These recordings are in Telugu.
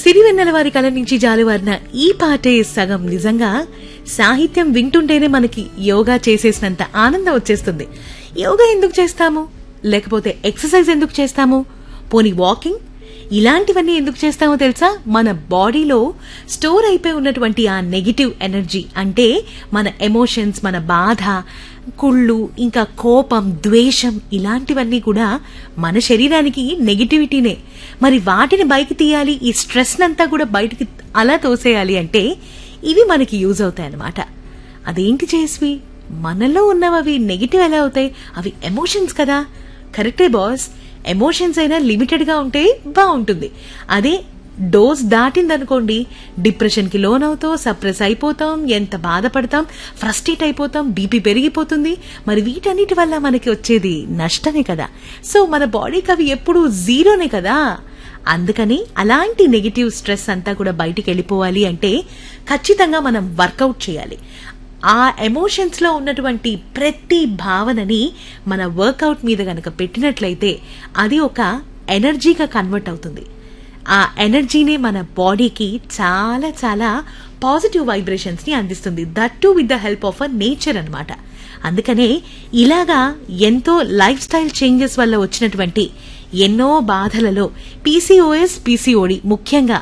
సిరివెన్నెల వారి కళ నుంచి జాలువారిన ఈ పాటే సగం నిజంగా సాహిత్యం వింటుంటేనే మనకి యోగా చేసేసినంత ఆనందం వచ్చేస్తుంది యోగా ఎందుకు చేస్తాము లేకపోతే ఎక్సర్సైజ్ ఎందుకు చేస్తాము పోనీ వాకింగ్ ఇలాంటివన్నీ ఎందుకు చేస్తామో తెలుసా మన బాడీలో స్టోర్ అయిపోయి ఉన్నటువంటి ఆ నెగిటివ్ ఎనర్జీ అంటే మన ఎమోషన్స్ మన బాధ కుళ్ళు ఇంకా కోపం ద్వేషం ఇలాంటివన్నీ కూడా మన శరీరానికి నెగిటివిటీనే మరి వాటిని బయటికి తీయాలి ఈ స్ట్రెస్ నంతా కూడా బయటికి అలా తోసేయాలి అంటే ఇవి మనకి యూజ్ అవుతాయి అన్నమాట అదేంటి చేసివి మనలో ఉన్నవి నెగిటివ్ ఎలా అవుతాయి అవి ఎమోషన్స్ కదా కరెక్టే బాస్ ఎమోషన్స్ అయినా లిమిటెడ్ గా ఉంటే బాగుంటుంది అదే డోస్ దాటిందనుకోండి డిప్రెషన్ కి లోన్ అవుతాం సప్రెస్ అయిపోతాం ఎంత బాధపడతాం ఫ్రస్ట్రేట్ అయిపోతాం బీపీ పెరిగిపోతుంది మరి వీటన్నిటి వల్ల మనకి వచ్చేది నష్టమే కదా సో మన బాడీకి అవి ఎప్పుడు జీరోనే కదా అందుకని అలాంటి నెగిటివ్ స్ట్రెస్ అంతా కూడా బయటికి వెళ్ళిపోవాలి అంటే ఖచ్చితంగా మనం వర్కౌట్ చేయాలి ఆ ఎమోషన్స్ లో ఉన్నటువంటి ప్రతి భావనని మన వర్కౌట్ మీద గనక పెట్టినట్లయితే అది ఒక ఎనర్జీగా కన్వర్ట్ అవుతుంది ఆ ఎనర్జీనే మన బాడీకి చాలా చాలా పాజిటివ్ వైబ్రేషన్స్ ని అందిస్తుంది that too with the help of a nature అన్నమాట అందుకనే ఇలాగా ఎంతో లైఫ్ స్టైల్ చేంజెస్ వల్ల వచ్చినటువంటి ఎన్నో బాధలలో పీసీఓఎస్ పీసీఓడి ముఖ్యంగా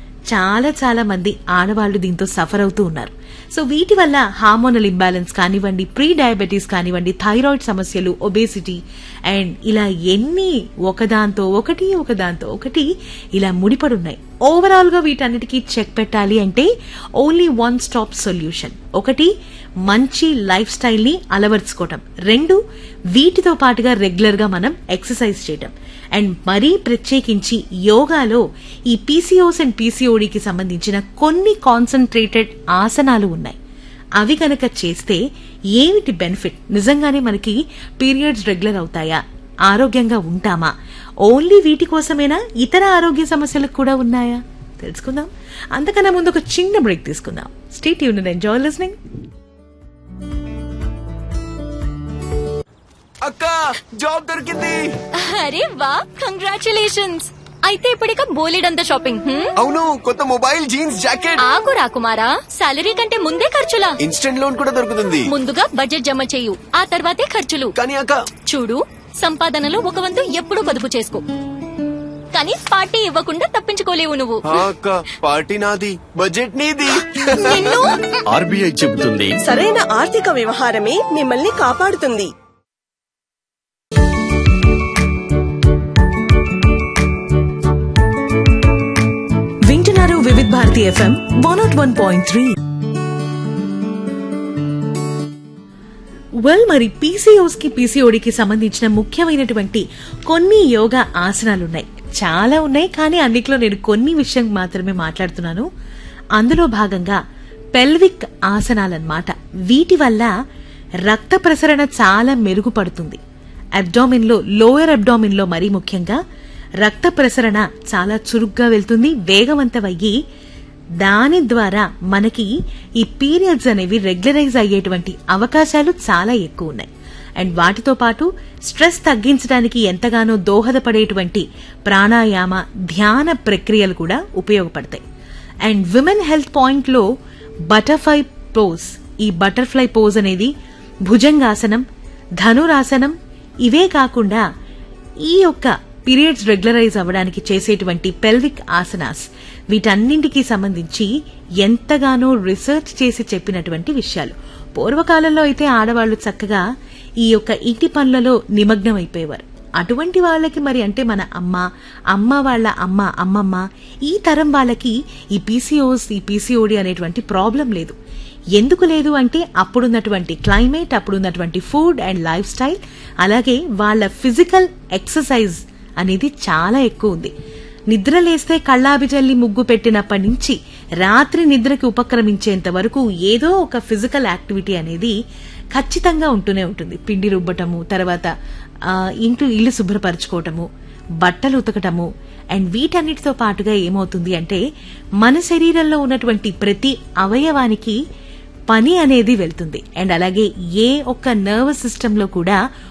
చాలా చాలా మంది ఆడవాళ్లు దీంతో సఫర్ అవుతూ ఉన్నారు సో వీటి వల్ల హార్మోనల్ ఇంబ్యాలెన్స్ కానివ్వండి ప్రీ డయాబెటీస్ కానివ్వండి థైరాయిడ్ సమస్యలు ఒబేసిటీ అండ్ ఇలా ఎన్ని ఒకదాంతో ఒకటి ఒకదాంతో ఒకటి ఇలా ముడిపడి ఉన్నాయి ఓవరాల్ గా వీటన్నిటికీ చెక్ పెట్టాలి అంటే ఓన్లీ వన్ స్టాప్ సొల్యూషన్ ఒకటి మంచి లైఫ్ స్టైల్ ని అలవర్చుకోవటం రెండు వీటితో పాటుగా రెగ్యులర్ గా మనం ఎక్సర్సైజ్ చేయటం అండ్ మరీ ప్రత్యేకించి యోగాలో ఈ పీసీఓస్ అండ్ పీసీఓడికి సంబంధించిన కొన్ని కాన్సన్ట్రేటెడ్ ఆసనాలు ఉన్నాయి అవి కనుక చేస్తే ఏమిటి బెనిఫిట్ నిజంగానే మనకి పీరియడ్స్ రెగ్యులర్ అవుతాయా ఆరోగ్యంగా ఉంటామా ఓన్లీ వీటి కోసమేనా ఇతర ఆరోగ్య సమస్యలకు కూడా ఉన్నాయా తెలుసుకుందాం అంతకన్నా ముందు ఒక చిన్న బ్రేక్ తీసుకుందాం స్టేట్ యూన్ ఎంజాయ్ లిస్నింగ్ అక్క జాబ్ దొరికింది అరే వా కంగ్రాచులేషన్స్ అయితే ఇప్పుడిక బోలెడంత షాపింగ్ హ్మ్? అవును కొత్త మొబైల్ జీన్స్ జాకెట్ ఆగు రాకుమారా సాలరీ కంటే ముందే ఖర్చులా ఇన్స్టెంట్ లోన్ కూడా దొరుకుతుంది ముందుగా బడ్జెట్ జమ చేయు ఆ తర్వాతే ఖర్చులు కానీ అక్క చూడు సంపాదనలో ఒక వంతు ఎప్పుడూ పొదుపు చేసుకో కానీ పార్టీ ఇవ్వకుండా తప్పించుకోలేవు నువ్వు ఆ అక్క పార్టీ నాది బడ్జెట్ నీది నిన్ను ఆర్బీఐ చెబుతుంది సరైన ఆర్థిక వ్యవహారమే మిమ్మల్ని కాపాడుతుంది వింటున్నారు Vividh Bharati FM one nought one point three well మరి పీసీఓస్ కి పీసీఓడికి సంబంధించిన ముఖ్యమైనటువంటి కొన్ని యోగా ఆసనాలు ఉన్నాయి చాలా ఉన్నాయి కానీ అన్నిట్లో నేను కొన్ని విషయం మాత్రమే మాట్లాడుతున్నాను అందులో భాగంగా పెల్విక్ ఆసనాలన్నమాట వీటి వల్ల రక్త ప్రసరణ చాలా మెరుగుపడుతుంది అబ్డామిన్ లో లోయర్ అబ్డామిన్ లో మరీ ముఖ్యంగా రక్త ప్రసరణ చాలా చురుగ్గా వెళ్తుంది వేగవంతమయ్యి దాని ద్వారా మనకి ఈ పీరియడ్స్ అనేవి రెగ్యులరైజ్ అయ్యేటువంటి అవకాశాలు చాలా ఎక్కువ ఉన్నాయి అండ్ వాటితో పాటు స్ట్రెస్ తగ్గించడానికి ఎంతగానో దోహదపడేటువంటి ప్రాణాయామ ధ్యాన ప్రక్రియలు కూడా ఉపయోగపడతాయి అండ్ విమెన్ హెల్త్ పాయింట్ లో బటర్ఫ్లై పోజ్ ఈ బటర్ఫ్లై పోజ్ అనేది భుజంగాసనం ధనురాసనం ఇవే కాకుండా ఈ యొక్క పీరియడ్స్ రెగ్యులరైజ్ అవ్వడానికి చేసేటువంటి పెల్విక్ ఆసనాస్ వీటన్నింటికి సంబంధించి ఎంతగానో రీసెర్చ్ చేసి చెప్పినటువంటి విషయాలు పూర్వకాలంలో అయితే ఆడవాళ్లు చక్కగా ఈ యొక్క ఇంటి పనులలో నిమగ్నం అయిపోయేవారు అటువంటి వాళ్ళకి మరి అంటే మన అమ్మ అమ్మ వాళ్ళ అమ్మ అమ్మమ్మ ఈ తరం వాళ్ళకి ఈ పీసీఓస్ ఈ పీసీఓడి అనేటువంటి ప్రాబ్లం లేదు ఎందుకు లేదు అంటే అప్పుడున్నటువంటి క్లైమేట్ అప్పుడున్నటువంటి ఫుడ్ అండ్ లైఫ్ స్టైల్ అలాగే వాళ్ళ ఫిజికల్ ఎక్సర్సైజ్ అనేది చాలా ఎక్కువ ఉంది నిద్ర లేస్తే కళ్ళాబిజల్లి ముగ్గు పెట్టినప్పటి నుంచి రాత్రి నిద్రకి ఉపక్రమించేంత వరకు ఏదో ఒక ఫిజికల్ యాక్టివిటీ అనేది ఖచ్చితంగా ఉంటూనే ఉంటుంది పిండి రుబ్బటము తర్వాత ఆ, ఇంటూ ఇల్లు శుభ్రపరచుకోవటము బట్టలు ఉతకటము అండ్ వీటన్నిటితో పాటుగా ఏమవుతుంది అంటే మన శరీరంలో ఉన్నటువంటి ప్రతి అవయవానికి పని అనేది వెళ్తుంది అండ్ అలాగే ఏ ఒక్క నర్వస్ సిస్టమ్ లో కూడా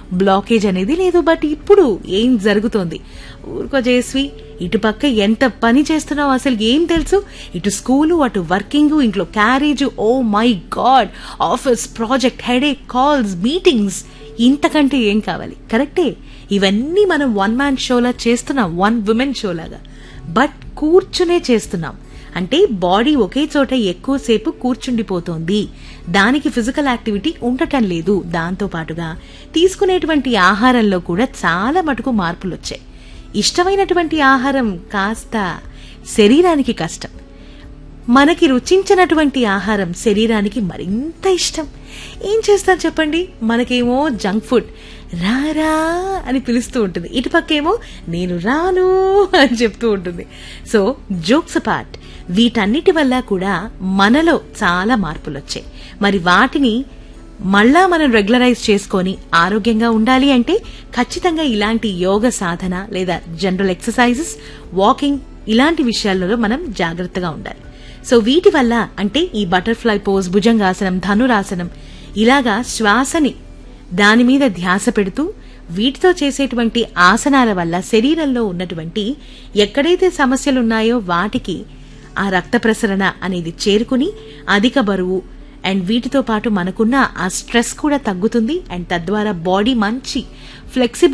బ్లాకేజ్ అనేది లేదు బట్ ఇప్పుడు ఏం జరుగుతోంది ఊరుకో జేస్వి ఇటు పక్క ఎంత పని చేస్తున్నావు అసలు ఏం తెలుసు ఇటు స్కూలు అటు వర్కింగ్ ఇంట్లో carriage oh my god office project headache calls meetings ఇంతకంటే ఏం కావాలి కరెక్టే ఇవన్నీ మనం వన్ మ్యాన్ షోలా చేస్తున్నాం వన్ ఉమెన్ షోలాగా బట్ కూర్చునే చేస్తున్నాం అంటే బాడీ ఒకే చోట ఎక్కువసేపు కూర్చుండిపోతోంది దానికి ఫిజికల్ యాక్టివిటీ ఉండటం లేదు దాంతో పాటుగా తీసుకునేటువంటి ఆహారంలో కూడా చాలా మటుకు మార్పులు వచ్చాయి ఇష్టమైనటువంటి ఆహారం కాస్త శరీరానికి కష్టం మనకి రుచించినటువంటి ఆహారం శరీరానికి మరింత ఇష్టం ఏం చేస్తాం చెప్పండి మనకేమో జంక్ ఫుడ్ రారా అని పిలుస్తూ ఉంటుంది ఇటుపక్కేమో నేను రాను అని చెప్తూ ఉంటుంది సో జోక్స్ పార్ట్ వీటన్నిటి వల్ల కూడా మనలో చాలా మార్పులు వచ్చాయి మరి వాటిని మళ్ళా మనం రెగ్యులరైజ్ చేసుకొని ఆరోగ్యంగా ఉండాలి అంటే ఖచ్చితంగా ఇలాంటి యోగ సాధన లేదా జనరల్ ఎక్సర్సైజెస్ వాకింగ్ ఇలాంటి విషయాలలో మనం జాగ్రత్తగా ఉండాలి సో వీటి వల్ల అంటే ఈ బటర్ఫ్లై పోజ్ భుజంగాసనం ధనురాసనం ఇలాగా శ్వాసని దాని మీద ధ్యాస పెడుతూ వీటితో చేసేటువంటి ఆసనాల వల్ల శరీరంలో ఉన్నటువంటి ఎక్కడైతే సమస్యలున్నాయో వాటికి ఆ రక్త ప్రసరణ అనేది చేరుకుని అధిక బరువు అండ్ వీటితో పాటు మనకున్న ఆ స్ట్రెస్ కూడా తగ్గుతుంది అండ్ తద్వారా బాడీ మంచి ఫ్లెక్సిబుల్